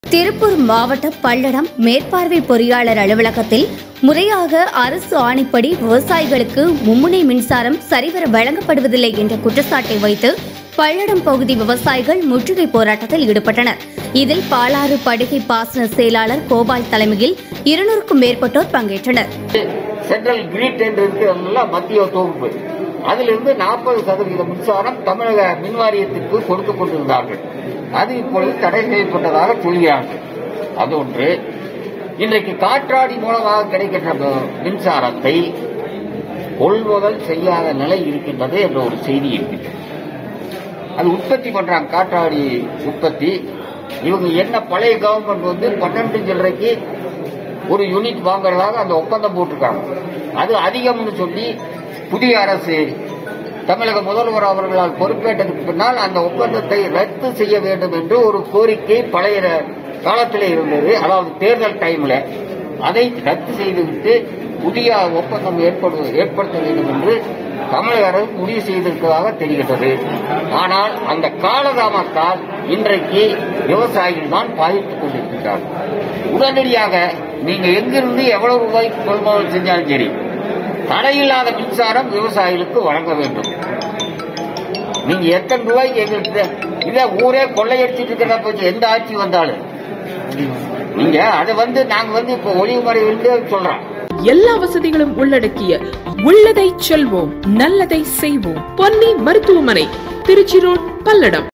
திருப்பூர் மாவட்ட பல்லடம் மேற்பார்வை பொறியாளர் அலுவலகத்தில் முறையாக அரசு ஆணைப்படி விவசாயிகளுக்கு மும்முனை மின்சாரம் சரிவர வழங்கப்படுவதில்லை என்ற குற்றச்சாட்டை வைத்து பல்லடம் பகுதி விவசாயிகள் முற்றுகை போராட்டத்தில் ஈடுபட்டனர் இதில் பாலாறு படுகை பாசன செயலாளர் கோபால் தலைமையில் இருநூறுக்கும் மேற்பட்டோர் பங்கேற்றனர் சென்ட்ரல் கிரிட் என்று இருக்கிறதுல மத்திய தொகுப்பு அதிலிருந்து நாற்பது சதவீத மின்சாரம் தமிழக மின்வாரியத்திற்கு கொடுத்துக் கொண்டிருந்தார்கள் அது இப்பொழுது தடை செய்யப்பட்டதாக சொல்கிறார்கள் அது ஒன்று இன்றைக்கு காற்றாடி மூலமாக கிடைக்கின்ற ம- மின்சாரத்தை கொள்முதல் செய்யாத நிலை இருக்கின்றது என்ற ஒரு செய்தி இருக்கின்றது அது உற்பத்தி பண்றாங்க காற்றாடி உற்பத்தி இவங்க என்ன பழைய கவர்மெண்ட் வந்து பன்னெண்டு சில்லறைக்கு ஒரு யூனிட் வாங்குறதாக அந்த ஒப்பந்தம் போட்டிருக்காங்க அது அதிகம்னு சொல்லி புதிய அரசு தமிழக முதல்வர் அவர்களால் பொறுப்பேற்றதுக்கு பின்னால் அந்த ஒப்பந்தத்தை ரத்து செய்ய வேண்டும் என்று ஒரு கோரிக்கை பழைய காலத்தில் இருந்தது அதாவது தேர்தல் டைம்ல அதை ரத்து செய்துவிட்டு புதிய ஒப்பந்தம் ஏற்படு ஏற்படுத்த வேண்டும் என்று தமிழக அரசு முடிவு செய்திருப்பதாக தெரிகிறது ஆனால் அந்த காலதாமத்தால் இன்றைக்கு விவசாயிகள் தான் பாதித்துக் கொண்டிருக்கிறார்கள் உடனடியாக நீங்க எங்கிருந்து எவ்வளவு ரூபாய்க்கு கொள்முதல் செஞ்சாலும் சரி தடையில்லாத மின்சாரம் விவசாயிகளுக்கு வழங்க வேண்டும் நீங்க எத்தனை ரூபாய்க்கு எங்களுக்கு இத ஊரே கொள்ளையடிச்சிட்டு இருக்கிற போச்சு எந்த ஆட்சி வந்தாலும் நீங்க அதை வந்து நாங்க வந்து இப்ப ஒளிவுமறை வந்து சொல்றோம் எல்லா வசதிகளும் உள்ளடக்கிய உள்ளதை செல்வோம் நல்லதை செய்வோம் பொன்னி மருத்துவமனை திருச்சி ரோட் பல்லடம்